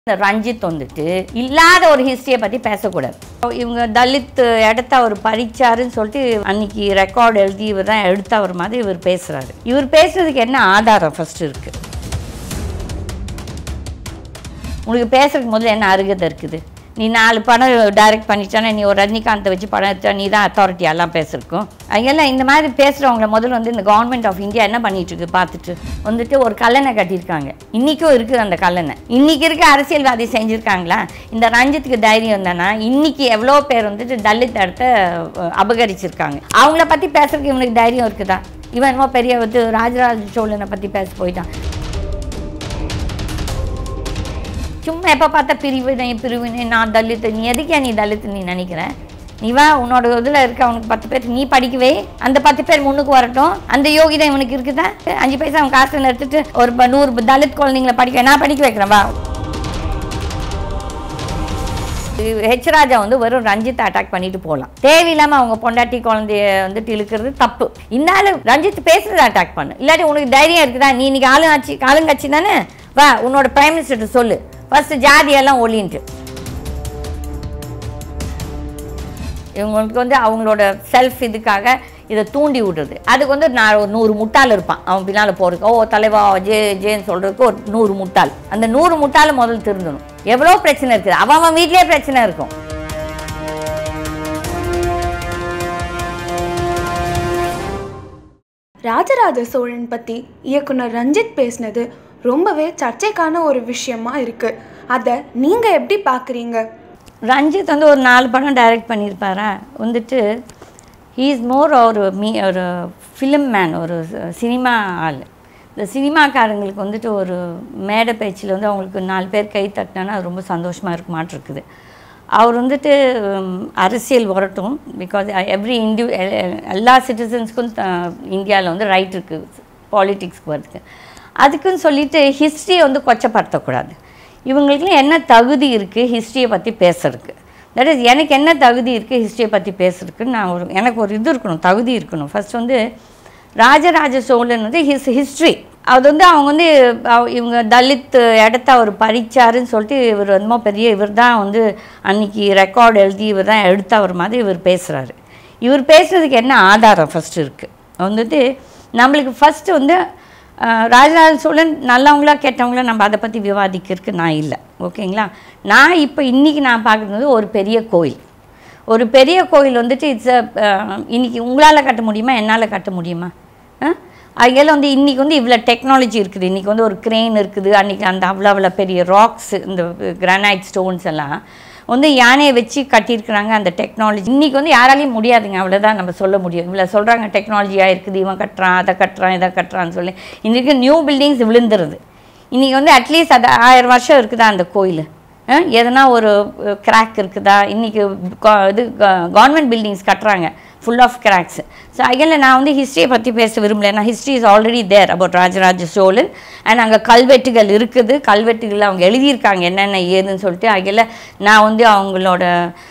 இந்த ரஞ்சித் வந்துட்டு இல்லாத ஒரு ஹிஸ்டரியை பற்றி பேசக்கூடாது இவங்க தலித் இடத்த அவர் பறிச்சாருன்னு சொல்லிட்டு அன்னைக்கு ரெக்கார்டு எழுதி இவர் தான் எடுத்தவர் மாதிரி இவர் பேசுகிறாரு இவர் பேசுறதுக்கு என்ன ஆதாரம் ஃபர்ஸ்ட் இருக்குது உனக்கு பேசுறதுக்கு முதல்ல என்ன அருகதை இருக்குது நீ நாலு படம் டைரக்ட் பண்ணிட்டானே நீ ஒரு ரஜினிகாந்தை வச்சு படம் எடுத்தா நீ தான் அத்தாரிட்டி எல்லாம் பேசிருக்கோம் அங்கெல்லாம் இந்த மாதிரி பேசுகிறவங்கள முதல்ல வந்து இந்த கவர்மெண்ட் ஆஃப் இந்தியா என்ன பண்ணிட்டு இருக்கு பார்த்துட்டு வந்துட்டு ஒரு கல்லணை கட்டியிருக்காங்க இன்றைக்கும் இருக்குது அந்த கல்லணை இன்றைக்கி இருக்க அரசியல்வாதி செஞ்சுருக்காங்களா இந்த ரஞ்சித்துக்கு தைரியம் தானே இன்னைக்கு எவ்வளோ பேர் வந்துட்டு தலித் இடத்த அஹ், அபகரிச்சிருக்காங்க அவங்கள பற்றி பேசுறதுக்கு இவனுக்கு தைரியம் இருக்குதா இவன் என்னமோ பெரிய வந்து ராஜராஜ சோழனை பற்றி பேச போயிட்டான் சும்மா எப்போ பார்த்தா பிரிவினை பிரிவினை நான் தலித்து நீ எதுக்கே நீ தலித்து நீ நினைக்கிற நீ வா உன்னோட இதில் இருக்க அவனுக்கு பத்து பேர் நீ படிக்கவே அந்த பத்து பேர் முன்னுக்கு வரட்டும் அந்த யோகிதை இவனுக்கு இருக்குதா அஞ்சு பைசா அவன் காசுல எடுத்துட்டு ஒரு ப- நூறு தலித் குழந்தைங்களை படிக்க நான் படிக்க வைக்கிறேன் வா ஹெச் ராஜா வந்து வெறும் ரஞ்சித்தை அட்டாக் பண்ணிட்டு போகலாம் தேவையில்லாம அவங்க பொண்டாட்டி குழந்தைய வந்துட்டு இழுக்கிறது தப்பு இந்தாலும் ரஞ்சித் பேசுறதை அட்டாக் பண்ணு இல்லாட்டி உனக்கு தைரியம் இருக்குதா நீ இன்னைக்கு ஆளுங்கட்சி ஆளுங்கட்சி தானே வா உன்னோட பிரைம் மினிஸ்டர்கிட்ட சொல்லு ஃபர்ஸ்ட் ஜாதியெல்லாம் ஒளின்ட்டு இவங்களுக்கு வந்து அவங்களோட செல்ஃப் இதுக்காக இதை தூண்டி விடுறது அதுக்கு வந்து நான் ஒரு நூறு முட்டாள் இருப்பான் அவன் பின்னால் போகிறதுக்கு ஓ தலைவா ஜே ஜேன்னு சொல்கிறதுக்கு ஒரு நூறு முட்டாள் அந்த நூறு முட்டாள் முதல்ல திருந்தணும் எவ்வளோ பிரச்சனை இருக்குது அவன் அவன் வீட்லேயே பிரச்சனை இருக்கும் ராஜராஜ சோழன் பற்றி இயக்குனர் ரஞ்சித் பேசினது ரொம்பவே சர்ச்சைக்கான ஒரு விஷயமா இருக்கு அதை நீங்கள் எப்படி பார்க்குறீங்க ரஞ்சித் வந்து ஒரு நாலு படம் டைரக்ட் பண்ணியிருப்பாரா வந்துட்டு ஹீ இஸ் மோர் ஒரு மீ ஒரு ஃபிலிம் மேன் ஒரு சினிமா ஆள் இந்த சினிமாக்காரங்களுக்கு வந்துட்டு ஒரு மேடை பேச்சில் வந்து அவங்களுக்கு நாலு பேர் கை தட்டினா அது ரொம்ப சந்தோஷமாக இருக்க மாட்டிருக்குது அவர் வந்துட்டு உம், அரசியல் வரட்டும் பிகாஸ் எவ்ரி இண்டிவி எல்லா சிட்டிசன்ஸ்க்கும் இந்தியாவில் வந்து ரைட் இருக்குது பாலிட்டிக்ஸ்க்கு வரதுக்கு அதுக்குன்னு சொல்லிட்டு ஹிஸ்ட்ரியை வந்து கொச்சப்படுத்தக்கூடாது இவங்களுக்குலாம் என்ன தகுதி இருக்குது ஹிஸ்ட்ரியை பற்றி பேசுறதுக்கு தட் இஸ் எனக்கு என்ன தகுதி இருக்குது ஹிஸ்ட்ரியை பற்றி பேசுறதுக்கு நான் ஒரு எனக்கு ஒரு இது இருக்கணும் தகுதி இருக்கணும் ஃபர்ஸ்ட் வந்து ராஜராஜ சோழன் வந்து ஹிஸ் ஹிஸ்ட்ரி அது வந்து அவங்க வந்து அவ- இவங்க தலித் இடத்த அவர் பறிச்சாருன்னு சொல்லிட்டு இவர் என்னமோ பெரிய இவர் தான் வந்து அன்னைக்கு ரெக்கார்டு எழுதி இவர் தான் எடுத்தவர் மாதிரி இவர் பேசுகிறாரு இவர் பேசுறதுக்கு என்ன ஆதாரம் ஃபர்ஸ்ட் இருக்குது வந்துட்டு நம்மளுக்கு ஃபஸ்ட்டு வந்து அஹ், ராஜராஜ சோழன் நல்லவங்களா கெட்டவங்களா நம்ம அதை பற்றி விவாதிக்கிறதுக்கு நான் இல்லை ஓகேங்களா நான் இப்போ இன்றைக்கி நான் பார்க்குறது ஒரு பெரிய கோயில் ஒரு பெரிய கோயில் வந்துட்டு இட்ஸ் இன்னைக்கு உங்களால் கட்ட முடியுமா என்னால் கட்ட முடியுமா அங்கெல்லாம் வந்து இன்றைக்கி வந்து இவ்வளோ டெக்னாலஜி இருக்குது இன்றைக்கி வந்து ஒரு க்ரெயின் இருக்குது அன்றைக்கி அந்த அவ்வளோ அவ்வளோ பெரிய ராக்ஸ் இந்த கிரானைட் ஸ்டோன்ஸ் எல்லாம் வந்து யானையை வச்சு கட்டியிருக்கிறாங்க அந்த டெக்னாலஜி இன்றைக்கி வந்து யாராலையும் முடியாதுங்க அவ்வளோதான் நம்ம சொல்ல முடியும் இவ்வளோ சொல்கிறாங்க டெக்னாலஜியாக இருக்குது இவன் கட்டுறான் அதை கட்டுறான் இதை கட்டுறான்னு சொல்லி இன்றைக்கி நியூ பில்டிங்ஸ் விழுந்துருது இன்றைக்கி வந்து அட்லீஸ்ட் அது ஆயிரம் வருஷம் இருக்குதா அந்த கோயில் அஹ், எதனா ஒரு கிராக் இருக்குதா இன்றைக்கி இது கவர்மெண்ட் பில்டிங்ஸ் கட்டுறாங்க ஃபுல் ஆஃப் கிராக்ஸ் ஸோ அகைல நான் வந்து ஹிஸ்ட்ரியை பற்றி பேச விரும்பல ஏன்னா history is already there about Rajaraja Cholan and அங்கே கல்வெட்டுகள் இருக்குது கல்வெட்டுகள் அவங்க எழுதியிருக்காங்க என்னென்ன ஏதுன்னு சொல்லிட்டு அகைல நான் வந்து அவங்களோட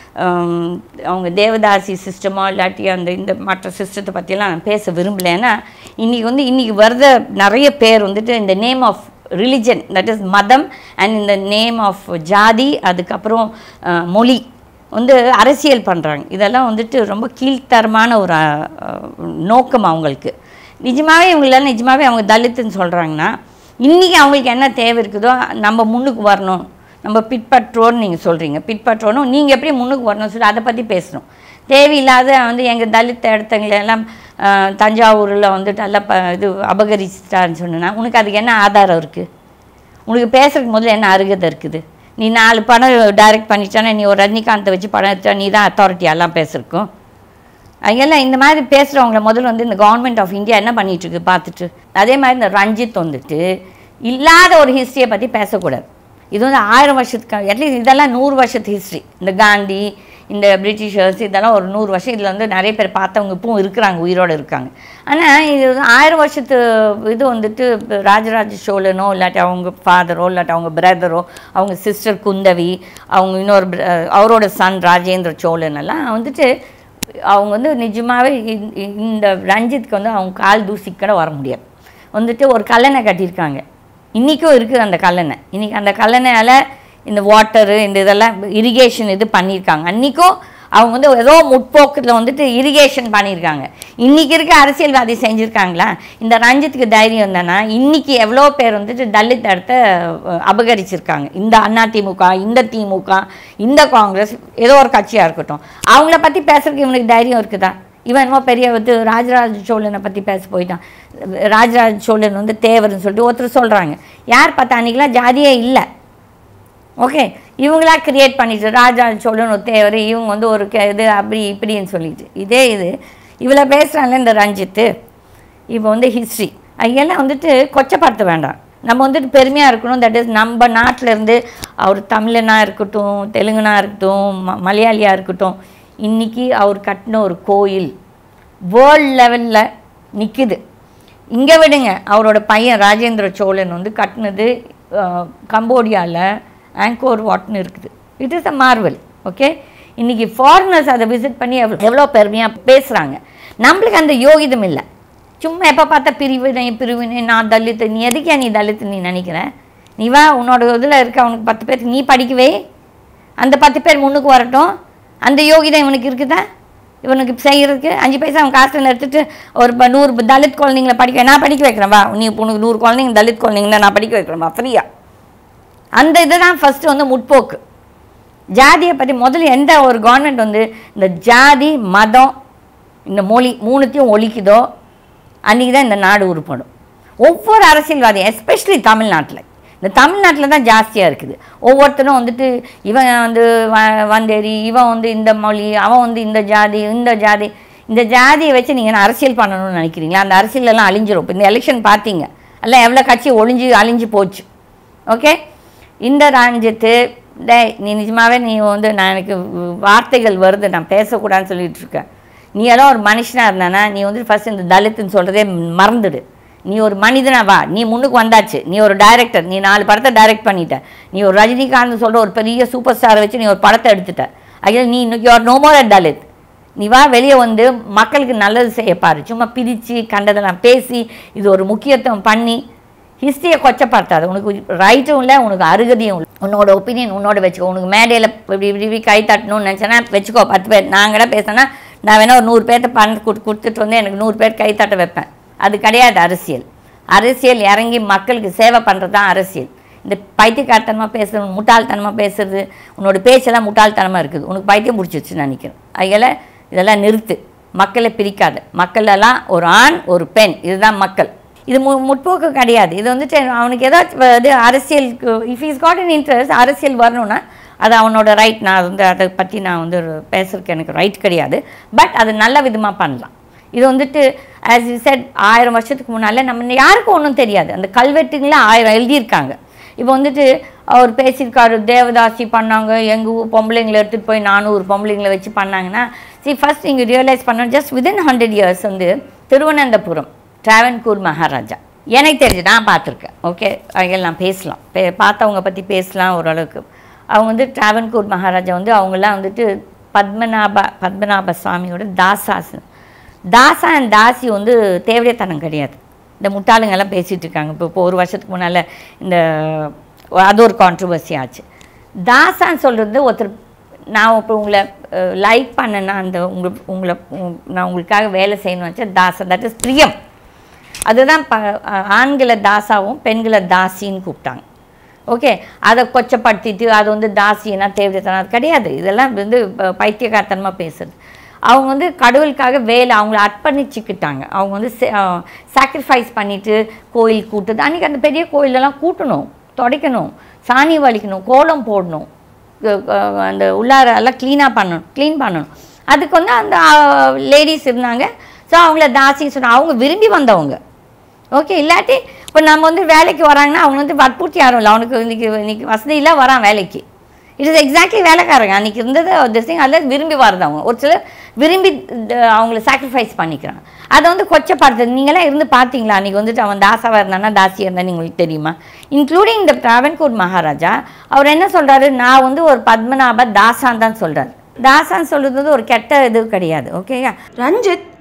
ஹம், அவங்க தேவதாசி சிஸ்டமோ இல்லாட்டி அந்த இந்த மற்ற சிஸ்டத்தை பற்றியெல்லாம் நான் பேச விரும்பல ஏன்னா இன்றைக்கி வந்து இன்றைக்கி வருத நிறைய பேர் வந்துட்டு இந்த name of religion that is மதம் அண்ட் இந்த நேம் ஆஃப் ஜாதி அதுக்கப்புறம் அஹ், மொழி வந்து அரசியல் பண்ணுறாங்க இதெல்லாம் வந்துட்டு ரொம்ப கீழ்த்தரமான ஒரு அஹ், அஹ், நோக்கம் அவங்களுக்கு நிஜமாகவே இவங்கள நிஜமாகவே அவங்க தலித்துன்னு சொல்கிறாங்கன்னா இன்றைக்கி அவங்களுக்கு என்ன தேவை இருக்குதோ நம்ம முன்னுக்கு வரணும் நம்ம பின்பற்றோன்னு நீங்கள் சொல்கிறீங்க பின்பற்றணும் நீங்கள் எப்படி முன்னுக்கு வரணும்னு சொல்லி அதை பற்றி பேசணும் தேவையில்லாத வந்து எங்கள் தலித் இடத்துங்களை எல்லாம் அஹ், தஞ்சாவூரில் வந்துட்டு எல்லாம் ப இது அபகரிச்சிட்டான்னு சொன்னா உனக்கு அதுக்கு என்ன ஆதாரம் இருக்குது உனக்கு பேசுறதுக்கு முதல்ல என்ன அருகதை இருக்குது நீ நாலு படம் டைரக்ட் பண்ணிட்டானே நீ ஒரு ரஜினிகாந்தை வச்சு படம் எடுத்தா நீ தான் அத்தாரிட்டி எல்லாம் பேசிருக்கோம் அங்கெல்லாம் இந்த மாதிரி பேசுகிறவங்கள முதல்ல வந்து இந்த கவர்மெண்ட் ஆஃப் இந்தியா என்ன பண்ணிட்டு இருக்கு பார்த்துட்டு அதே மாதிரி இந்த ரஞ்சித் வந்துட்டு இல்லாத ஒரு ஹிஸ்ட்ரியை பற்றி பேசக்கூடாது இது வந்து ஆயிரம் வருஷத்துக்கு அட்லீஸ்ட் இதெல்லாம் நூறு வருஷத்து ஹிஸ்ட்ரி இந்த காந்தி இந்த பிரிட்டிஷர்ஸ் இதெல்லாம் ஒரு நூறு வருஷம் இதில் வந்து நிறைய பேர் பார்த்தவங்க இப்பவும் இருக்கிறாங்க உயிரோடு இருக்காங்க ஆனால் இது வந்து ஆயிரம் வருஷத்து இது வந்துட்டு இப்ப ராஜராஜ சோழனோ இல்லாட்டி அவங்க ஃபாதரோ இல்லாட்டி அவங்க பிரதரோ அவங்க சிஸ்டர் குந்தவி அவங்க இன்னொரு br- அவரோட சன் ராஜேந்திர சோழன் எல்லாம் வந்துட்டு அவங்க வந்து நிஜமாகவே இந்த ரஞ்சித்க்கு வந்து அவங்க கால் தூசிக்கு கூட வர முடியாது வந்துட்டு ஒரு கல்லணை கட்டியிருக்காங்க இன்றைக்கும் இருக்குது அந்த கல்லணை இன்றைக்கி அந்த கல்லணையால் இந்த வாட்டரு இந்த இதெல்லாம் இரிகேஷன் இது பண்ணியிருக்காங்க அன்றைக்கும் அவங்க வந்து ஏதோ முற்போக்கில் வந்துட்டு இரிகேஷன் பண்ணியிருக்காங்க இன்றைக்கி இருக்க அரசியல்வாதி செஞ்சுருக்காங்களா இந்த ரஞ்சித்துக்கு தைரியம் தானே இன்றைக்கி எவ்வளோ பேர் வந்துட்டு தலித் இடத்த அஹ், அபகரிச்சிருக்காங்க இந்த அதிமுக இந்த திமுக இந்த காங்கிரஸ் ஏதோ ஒரு கட்சியாக இருக்கட்டும் அவங்கள பற்றி பேசுறதுக்கு இவனுக்கு தைரியம் இருக்குதா இவன் என்னமோ பெரிய வந்து ராஜராஜ சோழனை பற்றி பேச போயிட்டான் ராஜராஜ சோழன் வந்து தேவர்னு சொல்லிட்டு ஒருத்தர் சொல்கிறாங்க யார் பார்த்தா அன்றைக்கெலாம் ஜாதியே இல்லை ஓகே இவங்களா கிரியேட் பண்ணிட்டு ராஜராஜ சோழன் ஒரு தேவர் இவங்க வந்து ஒரு கே- இது அப்படி இப்படின்னு சொல்லிட்டு இதே இது இவ்வளோ பேசுகிறாங்கல்ல இந்த ரஞ்சித்து இப்போ வந்து ஹிஸ்ட்ரி அதெல்லாம் வந்துட்டு கொச்சப்படுத்த வேண்டாம் நம்ம வந்துட்டு பெருமையாக இருக்கணும் தட் இஸ் நம்ம நாட்டில் இருந்து அவர் தமிழனா இருக்கட்டும் தெலுங்குனா இருக்கட்டும் ம மலையாளியாக இருக்கட்டும் இன்றைக்கி அவர் கட்டின ஒரு கோயில் வேர்ல்ட் லெவலில் நிற்குது இங்கே விடுங்க அவரோட பையன் ராஜேந்திர சோழன் வந்து கட்டினது கம்போடியாவில் ஆங்கோர் வாட்னு இருக்குது it is a marvel okay இன்றைக்கி ஃபாரினர்ஸ் அதை விசிட் பண்ணி எவ்வளோ எவ்வளோ பெருமையாக பேசுகிறாங்க நம்மளுக்கு அந்த யோகிதம் இல்லை சும்மா எப்போ பார்த்தா பிரிவினை பிரிவினை நான் தலித்து நீ எதுக்கே நீ தலித்து நீ நினைக்கிற நீ வா உன்னோட இதில் இருக்க அவனுக்கு பத்து பேருக்கு நீ படிக்கவே அந்த பத்து பேர் முன்னுக்கு வரட்டும் அந்த யோகிதம் இவனுக்கு இருக்குதா இவனுக்கு செய்கிறதுக்கு அஞ்சு பைசா அவன் காசுல எடுத்துட்டு ஒரு ப- நூறு ப- தலித் குழந்தைங்கள படிக்க நான் படிக்க வைக்கிறேன் வா நீ உனக்கு நூறு குழந்தைங்க தலித் குழந்தைங்கள நான் படிக்க வைக்கிறேன் வா ஃப்ரீயா அந்த இதுதான் ஃபஸ்ட்டு வந்து முற்போக்கு ஜாதியை பற்றி முதல்ல எந்த ஒரு கவர்மெண்ட் வந்து இந்த ஜாதி மதம் இந்த மொழி மூணுத்தையும் ஒழிக்குதோ அன்றைக்கி தான் இந்த நாடு உருப்படும் ஒவ்வொரு அரசியல்வாதியும் எஸ்பெஷலி தமிழ்நாட்டில் இந்த தமிழ்நாட்டில் தான் ஜாஸ்தியாக இருக்குது ஒவ்வொருத்தரும் வந்துட்டு இவன் வந்து வ- வந்தேரி இவன் வந்து இந்த மொழி அவன் வந்து இந்த ஜாதி இந்த ஜாதி இந்த ஜாதியை வச்சு நீங்கள் என்ன அரசியல் பண்ணணும்னு நினைக்கிறீங்களா அந்த அரசியல் எல்லாம் அழிஞ்சிரும் இப்போ இந்த எலெக்ஷன் பார்த்தீங்க எல்லாம் எவ்வளோ கட்சி ஒழிஞ்சு அழிஞ்சு போச்சு ஓகே இந்த ராஞ்சித்து டேய் நீ நிஜமாவே நீ வந்து நான் எனக்கு வார்த்தைகள் வருது நான் பேசக்கூடாதுன்னு சொல்லிட்டு இருக்கேன் நீ எல்லாம் ஒரு மனுஷனாக இருந்தானா நீ வந்து ஃபர்ஸ்ட் இந்த தலித்துன்னு சொல்கிறதே மறந்துடு நீ ஒரு மனிதனா வா நீ முன்னுக்கு வந்தாச்சு நீ ஒரு டைரக்டர் நீ நாலு படத்தை டைரக்ட் பண்ணிட்ட நீ ஒரு ரஜினிகாந்த் சொல்கிற ஒரு பெரிய சூப்பர் ஸ்டாரை வச்சு நீ ஒரு படத்தை எடுத்துட்ட அதில் நீ யூஆர் நோ மோர் தலித் நீ வா வெளியே வந்து மக்களுக்கு நல்லது செய்ய பாரு சும்மா பிரித்து கண்டதெல்லாம் பேசி இது ஒரு முக்கியத்துவம் பண்ணி ஹிஸ்ட்ரியை கொச்சப்படுத்தாது உனக்கு ரைட்டும் இல்லை உனக்கு அருகதையும் இல்லை உன்னோட ஒப்பீனியன் உன்னோட வச்சுக்கோ உனக்கு மேடையில் இப்படி இப்படி இப்படி கை தட்டணும்னு நினச்சேன்னா வச்சுக்கோ பத்து பேர் நான் கூட பேசினேன்னா நான் வேணா ஒரு நூறு பேர்த்த பணம் கொடு கொடுத்துட்டு வந்து எனக்கு நூறு பேர் கை தட்ட வைப்பேன் அது கிடையாது அரசியல் அரசியல் இறங்கி மக்களுக்கு சேவை பண்ணுறது தான் அரசியல் இந்த பைத்தியக்காரத்தனமாக பேசுறது முட்டாள்தனமாக பேசுறது உன்னோட பேச்செல்லாம் முட்டாள்தனமாக இருக்குது உனக்கு பைத்தியம் பிடிச்சிருச்சுன்னு நினைக்கிறேன் அதில் இதெல்லாம் நிறுத்து மக்களை பிரிக்காத மக்களெல்லாம் ஒரு ஆண் ஒரு பெண் இதுதான் மக்கள் இது மு முற்போக்கு கிடையாது இது வந்துட்டு அவனுக்கு ஏதாச்சும் இது அரசியலுக்கு if is got in interest அரசியல் வரணும்னா அது அவனோட ரைட் நான் வந்து அதை பற்றி நான் வந்து பேசுறதுக்கு எனக்கு ரைட் கிடையாது பட் அது நல்ல விதமாக பண்ணலாம் இது வந்துட்டு ஆஸ் யூ செட் ஆயிரம் வருஷத்துக்கு முன்னால் நம்ம யாருக்கும் ஒன்றும் தெரியாது அந்த கல்வெட்டுங்கள ஆயிரம் எழுதியிருக்காங்க இப்போ வந்துட்டு அவர் பேசியிருக்காரு தேவதாசி பண்ணாங்க எங்கள் ஊர் பொம்பளைங்களை எடுத்துகிட்டு போய் நானூறு பொம்பளைங்களை வச்சு பண்ணாங்கன்னா சி ஃபர்ஸ்ட் நீங்கள் ரியலைஸ் பண்ணணும் ஜஸ்ட் வித்தின் ஹண்ட்ரட் இயர்ஸ் வந்து திருவனந்தபுரம் டிராவன்கூர் மகாராஜா எனக்கு தெரிஞ்சு நான் பார்த்துருக்கேன் ஓகே அதில் நான் பேசலாம் பே பார்த்தவங்க பற்றி பேசலாம் ஓரளவுக்கு அவங்க வந்து டிராவன்கூர் மகாராஜா வந்து அவங்கெல்லாம் வந்துட்டு பத்மநாப பத்மநாப சுவாமியோட தாசாசன் தாசா அண்ட் தாசி வந்து தேவையத்தனம் கிடையாது இந்த முட்டாளுங்கெல்லாம் பேசிகிட்டு இருக்காங்க இப்போ இப்போ ஒரு வருஷத்துக்கு முன்னால் இந்த அது ஒரு கான்ட்ரவர்சி ஆச்சு தாசான்னு சொல்கிறது ஒருத்தர் நான் இப்போ உங்களை லைக் பண்ணேன்னா அந்த உங்களை உங்களை உ- நான் உங்களுக்காக வேலை செய்யணும் வச்சா தாசா தட் இஸ் பிரியம் அதுதான் ப ஆண்களை தாசாவும் பெண்களை தாசின்னு கூப்பிட்டாங்க ஓகே அதை கொச்சப்படுத்திட்டு அது வந்து தாசினா தேவைத்தனம் அது கிடையாது இதெல்லாம் வந்து ப- பைத்தியக்காரத்தனமாக பேசுறது அவங்க வந்து கடவுளுக்காக வேலை அவங்கள அர்ப்பணிச்சுக்கிட்டாங்க அவங்க வந்து சாக்ரிஃபைஸ் பண்ணிட்டு கோயில் கூட்டுது அன்றைக்கி அந்த பெரிய கோயிலெல்லாம் கூட்டணும் துடைக்கணும் சாணி வலிக்கணும் கோலம் போடணும் க- க- அந்த உள்ளார எல்லாம் க்ளீனாக பண்ணணும் க்ளீன் பண்ணணும் அதுக்கு வந்து அந்த லேடிஸ் இருந்தாங்க ஸோ அவங்கள தாசின்னு சொன்னாங்க அவங்க விரும்பி வந்தவங்க ஓகே இல்லாட்டி இப்போ நம்ம வந்து வேலைக்கு வராங்கன்னா அவங்க வந்து வற்புறுத்தி யாரும் இல்லை அவனுக்கு இன்னைக்கு இன்னைக்கு வசதியில் வரான் வேலைக்கு இட் இஸ் எக்ஸாக்ட்லி வேலைக்காரங்க அன்றைக்கி இருந்தது திஸ் திங் அதில் விரும்பி வரதவங்க ஒரு சிலர் விரும்பி த- அவங்கள சாக்ரிஃபைஸ் பண்ணிக்கிறாங்க அதை வந்து கொச்சப்படுத்துறது நீங்களாம் இருந்து பார்த்தீங்களா அன்றைக்கி வந்துட்டு அவன் தாசாவாக இருந்தானா தாசியாக இருந்தான்னு உங்களுக்கு தெரியுமா இன்க்ளூடிங் இந்த டிராவன்கூர் மகாராஜா அவர் என்ன சொல்கிறாரு நான் வந்து ஒரு பத்மநாப தாசான் தான் சொல்கிறார் தாசான்னு சொல்கிறது வந்து ஒரு கெட்ட இது கிடையாது ஓகேயா ரஞ்சித்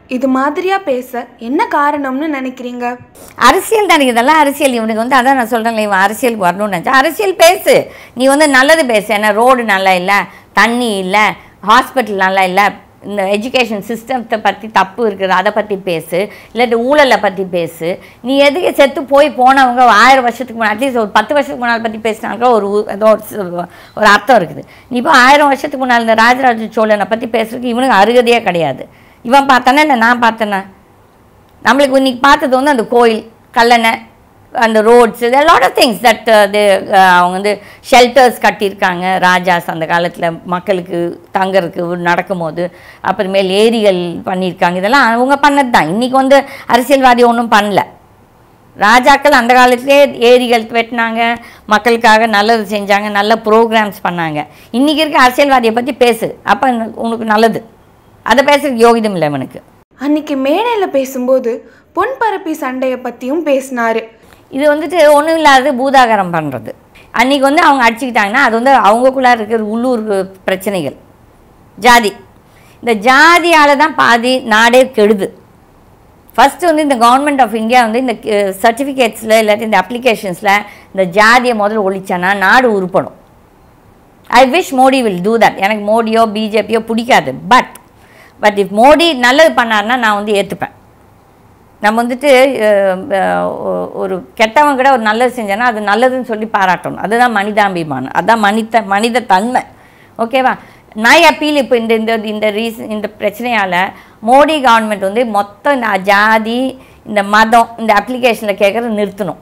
இது மாதிரியா பேச என்ன காரணம்னு நினைக்கிறீங்க அரசியல் தானே இதெல்லாம் அரசியல் இவனுக்கு வந்து அதான் நான் சொல்கிறேன் இவன் அரசியலுக்கு வரணும்னு நினச்சா அரசியல் பேசு நீ வந்து நல்லது பேசு என்ன ரோடு நல்லா இல்லை தண்ணி இல்லை ஹாஸ்பிட்டல் நல்லா இல்லை இந்த எஜுகேஷன் சிஸ்டத்தை பற்றி தப்பு இருக்குது அதை பற்றி பேசு இல்லாட்டி ஊழலை பற்றி பேசு நீ எதுக்கு செத்து போய் போனவங்க ஆயிரம் வருஷத்துக்கு முன்னாடி அட்லீஸ்ட் ஒரு பத்து வருஷத்துக்கு முன்னால் பற்றி பேசினாக்க ஒரு ஊ- ஏதோ ஒரு சி- ஒரு அர்த்தம் இருக்குது நீ இப்போ ஆயிரம் வருஷத்துக்கு முன்னால் இந்த ராஜராஜ சோழனை பற்றி பேசுறதுக்கு இவனுக்கு அருகதையே கிடையாது இவன் பார்த்தானே இல்லை நான் பார்த்தேனே நம்மளுக்கு இன்னைக்கு பார்த்தது வந்து அந்த கோயில் கல்லணை அந்த roads a lot of things that uh, they, uh, அவங்க வந்து ஷெல்டர்ஸ் கட்டியிருக்காங்க ராஜாஸ் அந்த காலத்தில் மக்களுக்கு தங்கறதுக்கு நடக்கும்போது அப்புறமேல் ஏரிகள் பண்ணியிருக்காங்க இதெல்லாம் அவங்க பண்ணது தான் இன்றைக்கி வந்து அரசியல்வாதி ஒன்றும் பண்ணல ராஜாக்கள் அந்த காலத்திலே ஏரிகள் வெட்டினாங்க மக்களுக்காக நல்லது செஞ்சாங்க நல்ல ப்ரோக்ராம்ஸ் பண்ணாங்க இன்றைக்கி இருக்க அரசியல்வாதியை பற்றி பேசு அப்போ உனக்கு நல்லது அதை பேசுறதுக்கு யோகிதம் இல்லை இவனுக்கு அன்னைக்கு மேடையில் பேசும்போது பொன்பரப்பி சண்டையை பற்றியும் பேசினாரு இது வந்துட்டு ஒன்றும் இல்லாத பூதாகரம் பண்ணுறது அன்றைக்கி வந்து அவங்க அடிச்சுக்கிட்டாங்கன்னா அது வந்து அவங்கக்குள்ளே இருக்கிற உள்ளூர் பிரச்சனைகள் ஜாதி இந்த ஜாதியால் தான் பாதி நாடே கெடுது ஃபஸ்ட்டு வந்து இந்த கவர்மெண்ட் ஆஃப் இந்தியா வந்து இந்த சர்டிஃபிகேட்ஸில் இல்லாட்டி இந்த அப்ளிகேஷன்ஸில் இந்த ஜாதியை முதல்ல ஒழிச்சானா நாடு உருப்படும் I wish Modi will do that எனக்கு மோடியோ பிஜேபியோ பிடிக்காது பட் பட் இஃப் மோடி நல்லது பண்ணாருன்னா நான் வந்து ஏற்றுப்பேன் நம்ம வந்துட்டு அஹ், அஹ், ஒ- ஒரு கெட்டவன் கூட ஒரு நல்லது செஞ்சேன்னா அது நல்லதுன்னு சொல்லி பாராட்டணும் அதுதான் மனிதாபிமானம் அதுதான் மனித மனித தன்மை ஓகேவா நாய் அப்பீல் இப்போ இந்த இந்த இந்த ரீசன் இந்த பிரச்சனையால் மோடி கவர்மெண்ட் வந்து மொத்தம் இந்த ஜாதி இந்த மதம் இந்த அப்ளிகேஷனில் கேட்குறத நிறுத்தணும்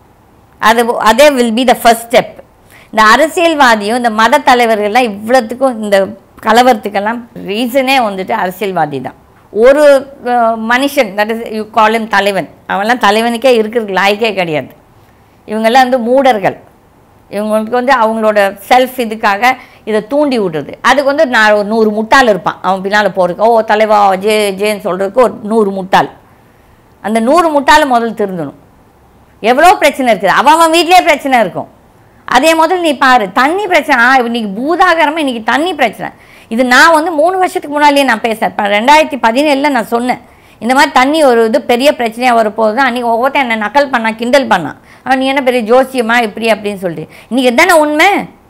அது அதே will be the first step இந்த அரசியல்வாதியும் இந்த மத தலைவர்கள்லாம் இவ்வளோத்துக்கும் இந்த கலவரத்துக்கெல்லாம் ரீசனே வந்துட்டு அரசியல்வாதி தான் ஒரு அஹ், மனுஷன் தட் இஸ் யூ காலிம் தலைவன் அவன்லாம் தலைவனுக்கே இருக்கிறதுக்கு லாய்க்கே கிடையாது இவங்கெல்லாம் வந்து மூடர்கள் இவங்களுக்கு வந்து அவங்களோட செல்ஃப் இதுக்காக இதை தூண்டி விடுறது அதுக்கு வந்து நான் ஒரு நூறு முட்டாள் இருப்பான் அவன் பின்னால் போகிறதுக்கு ஓ தலைவா ஜே ஜேன்னு சொல்கிறதுக்கு ஒரு நூறு முட்டாள் அந்த நூறு முட்டாள் முதல்ல திருந்தணும் எவ்வளோ பிரச்சனை இருக்குது அவன் அவன் வீட்லேயே பிரச்சனை இருக்கும் அதே முதல்ல நீ பாரு தண்ணி பிரச்சனை ஆ இன்னைக்கு பூதாகரமாக இன்னைக்கு தண்ணி பிரச்சனை இது நான் வந்து மூணு வருஷத்துக்கு முன்னாடியே நான் பேசினேன் இப்போ ரெண்டாயிரத்தி பதினேழில் நான் சொன்னேன் இந்த மாதிரி தண்ணி ஒரு இது பெரிய பிரச்சனையாக வரப்போகுது தான் அன்றைக்கி ஒவ்வொருத்தன் என்னை நக்கல் பண்ணான் கிண்டல் பண்ணான் அவன் நீ என்ன பெரிய ஜோசியமா இப்படி அப்படின்னு சொல்லிட்டு இன்றைக்கி எதானே உண்மை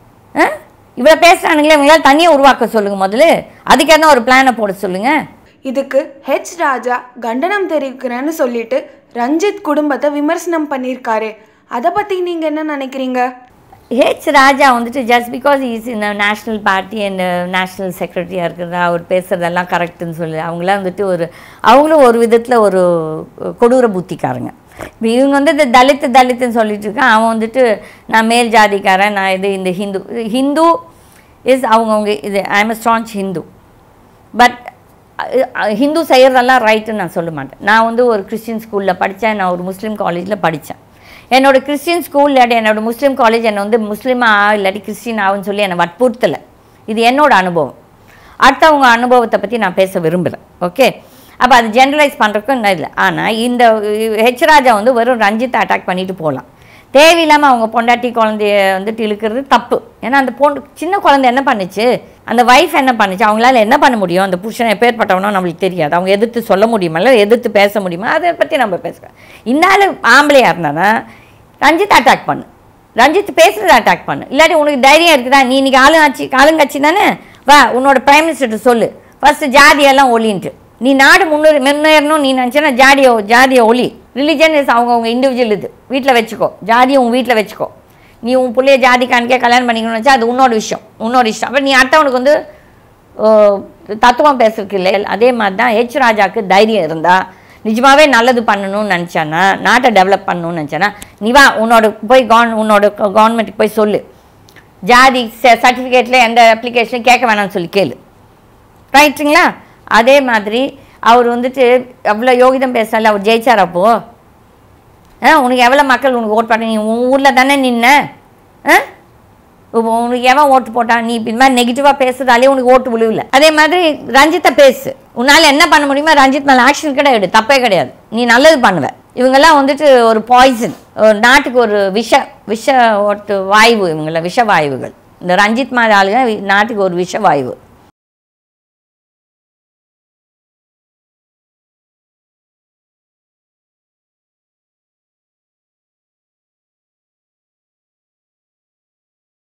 ஆ இவ்வளோ பேசுகிறானுங்களே இவங்களால தண்ணியை உருவாக்க சொல்லுங்கள் முதல்ல அதுக்கு என்ன ஒரு பிளானை போட சொல்லுங்கள் இதுக்கு ஹெச் ராஜா கண்டனம் தெரிவிக்கிறேன்னு சொல்லிட்டு ரஞ்சித் குடும்பத்தை விமர்சனம் பண்ணியிருக்காரு அதை பற்றி நீங்கள் என்ன நினைக்கிறீங்க ஹெச் ராஜா வந்துட்டு ஜஸ்ட் பிகாஸ் இஸ் இந்த நேஷ்னல் பார்ட்டி அண்ட் நேஷ்னல் செக்ரட்டரியாக இருக்கிறதா அவர் பேசுகிறதெல்லாம் கரெக்டுன்னு சொல்லி அவங்களாம் வந்துட்டு ஒரு அவங்களும் ஒரு விதத்தில் ஒரு கொடூர புத்திக்காரங்க இப்போ இவங்க வந்து இந்த தலித்து தலித்துன்னு சொல்லிட்டு இருக்கான் அவன் வந்துட்டு நான் மேல் ஜாதிக்காரன் நான் இது இந்த ஹிந்து ஹிந்து இஸ் அவங்கவுங்க இது I am strong Hindu but Hindu செய்கிறதெல்லாம் ரைட்டுன்னு நான் சொல்ல மாட்டேன் நான் வந்து ஒரு கிறிஸ்டின் ஸ்கூலில் படித்தேன் நான் ஒரு முஸ்லீம் காலேஜில் படித்தேன் என்னோட கிறிஸ்டின் ஸ்கூல் இல்லாட்டி என்னோட முஸ்லீம் காலேஜ் என்னை வந்து முஸ்லீமா இல்லாட்டி கிறிஸ்டின் ஆகுன்னு சொல்லி என்னை வற்புறுத்தலை இது என்னோட அனுபவம் அடுத்தவங்க அனுபவத்தை பற்றி நான் பேச விரும்பலை ஓகே அப்போ அது ஜென்ரலைஸ் பண்ணுறதுக்கும் என்ன இல்லை ஆனால் இந்த ஹெச் ராஜா வந்து வெறும் ரஞ்சித்தை அட்டாக் பண்ணிட்டு போகலாம் தேவையில்லாமல் அவங்க பொண்டாட்டி குழந்தைய வந்துட்டு இழுக்கிறது தப்பு ஏன்னா அந்த பொண்ணு சின்ன குழந்தை என்ன பண்ணுச்சு அந்த வைஃப் என்ன பண்ணுச்சு அவங்களால என்ன பண்ண முடியும் அந்த புருஷன் எப்பேற்பட்டவனோ நம்மளுக்கு தெரியாது அவங்க எதிர்த்து சொல்ல முடியுமா இல்லை எதிர்த்து பேச முடியுமா அதை பற்றி நம்ம பேசுகிறோம் இன்னாலும் ஆம்பளையாக இருந்தானா ரஞ்சித் அட்டாக் பண்ணு ரஞ்சித் பேசுகிறத அட்டாக் பண்ணு இல்லாட்டி உனக்கு தைரியம் இருக்குதா நீ இன்னைக்கு ஆளுங்கட்சி ஆளுங்கட்சி தானே வா உன்னோட பிரைம் மினிஸ்டர்கிட்ட சொல்லு ஃபஸ்ட்டு ஜாதியெல்லாம் ஒளின்ட்டு நீ நாடு முன்னேறி முன்னேறணும் நீ நினச்சேன்னா ஜாதியை ஜாதியை ஒளி ரிலிஜன் இஸ் அவங்கவுங்க இண்டிவிஜுவல் இது வீட்டில் வச்சுக்கோ ஜாதியை உன் வீட்டில் வச்சுக்கோ நீ உன் பிள்ளைய ஜாதி காணிக்கே கல்யாணம் பண்ணிக்கணும்னு வச்சா அது உன்னோட விஷயம் உன்னோட இஷ்டம் அப்புறம் நீ அடுத்தவனுக்கு வந்து ஓ, தத்துவம் பேசுறதுக்கு இல்லை அதே மாதிரி தான் ஹெச் ராஜாக்கு தைரியம் இருந்தால் நிஜமாவே நல்லது பண்ணணும்னு நினச்சானா நாட்டை டெவலப் பண்ணணும்னு நினச்சானா நீ வா உன்னோட போய் கவர்ன் உன்னோட கவர்மெண்ட்டுக்கு போய் சொல்லு ஜாதி சர்டிஃபிகேட்டில் எந்த அப்ளிகேஷனும் கேட்க வேணாம்னு சொல்லி கேளு ரைட்டுங்களா அதே மாதிரி அவர் வந்துட்டு அவ்வளோ யோகிதம் பேசல அவர் ஜெயிச்சார் அப்போ ஆ உனக்கு எவ்வளோ மக்கள் உனக்கு ஓட் பண்ண நீ உன் ஊரில் தானே நின்ன ஆ இப்போ உனக்கு எவன் ஓட்டு போட்டான் நீ இப்ப இந்த மாதிரி நெகட்டிவாக பேசுறதாலே உனக்கு ஓட்டு விழுவில்ல அதே மாதிரி ரஞ்சித்தை பேசு உன்னால் என்ன பண்ண முடியுமோ ரஞ்சித் மேலே ஆக்ஷன் கிடையாது தப்பே கிடையாது நீ நல்லது பண்ணுவ இவங்கெல்லாம் வந்துட்டு ஒரு பாய்சன் ஒரு நாட்டுக்கு ஒரு விஷ விஷ ஓட்டு வாய்வு இவங்கள விஷ வாயுகள் இந்த ரஞ்சித் மாதிரி ஆளுங்க நாட்டுக்கு ஒரு விஷ வாய்வு